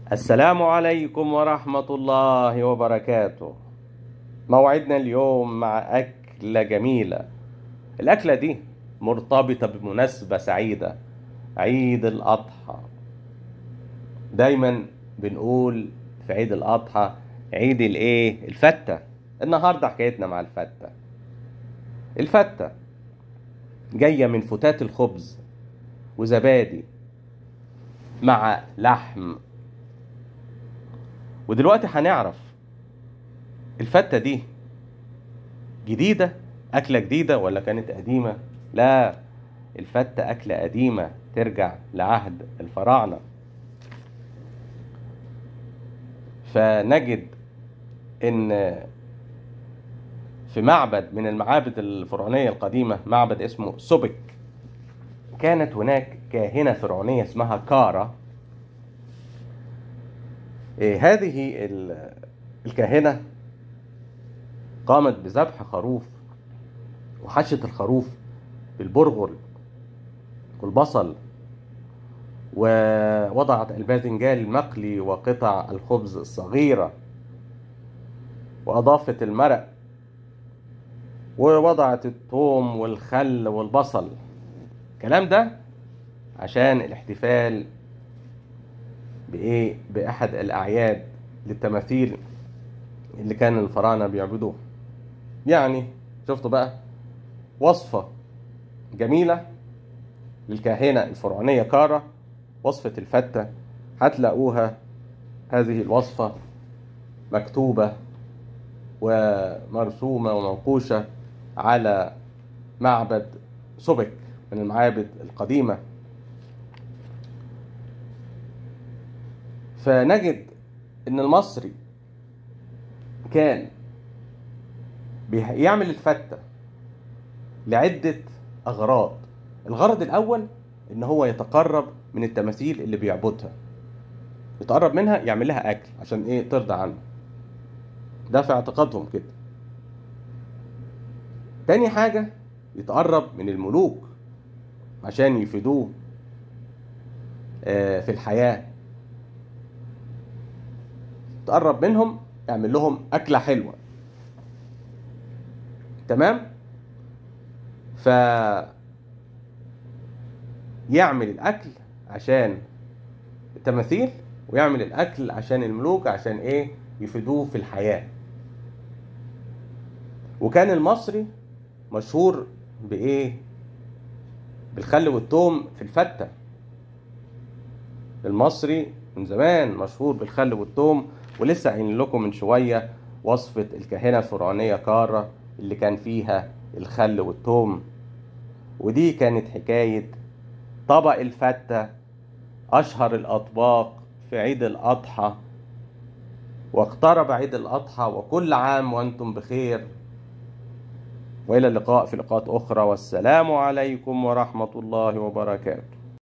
السلام عليكم ورحمة الله وبركاته موعدنا اليوم مع أكلة جميلة الأكلة دي مرتبطة بمناسبة سعيدة عيد الأضحى دايما بنقول في عيد الأضحى عيد الإيه الفتة النهاردة حكايتنا مع الفتة الفتة جاية من فتات الخبز وزبادي مع لحم ودلوقتي هنعرف الفتة دي جديدة أكلة جديدة ولا كانت قديمة لا الفتة أكلة قديمة ترجع لعهد الفراعنة فنجد إن في معبد من المعابد الفرعونية القديمة معبد اسمه سوبك كانت هناك كاهنة فرعونية اسمها كارا إيه هذه الكاهنة قامت بذبح خروف وحشت الخروف بالبرغل والبصل ووضعت الباذنجان المقلي وقطع الخبز الصغيرة وأضافت المرق ووضعت الثوم والخل والبصل الكلام ده عشان الاحتفال بإيه بأحد الأعياد للتماثيل اللي كان الفراعنة بيعبدوها يعني شفتوا بقى وصفة جميلة للكاهنة الفرعونية كارا وصفة الفتة هتلاقوها هذه الوصفة مكتوبة ومرسومة ومنقوشة على معبد سوبك من المعابد القديمة فنجد ان المصري كان بيعمل الفتة لعدة أغراض الغرض الأول إن هو يتقرب من التماثيل اللي بيعبدها يتقرب منها يعمل لها أكل عشان إيه ترضى عنه ده في اعتقادهم كده تاني حاجة يتقرب من الملوك عشان يفيدوه في الحياة تقرب منهم اعمل لهم أكلة حلوة تمام ف يعمل الأكل عشان التماثيل ويعمل الأكل عشان الملوك عشان إيه يفيدوه في الحياة وكان المصري مشهور بإيه بالخل والثوم في الفتة المصري من زمان مشهور بالخل والثوم ولسه قايل لكم من شوية وصفة الكاهنة الفرعونية كارة اللي كان فيها الخل والثوم ودي كانت حكاية طبق الفتة أشهر الأطباق في عيد الأضحى واقترب عيد الأضحى وكل عام وأنتم بخير وإلى اللقاء في لقاءات أخرى والسلام عليكم ورحمة الله وبركاته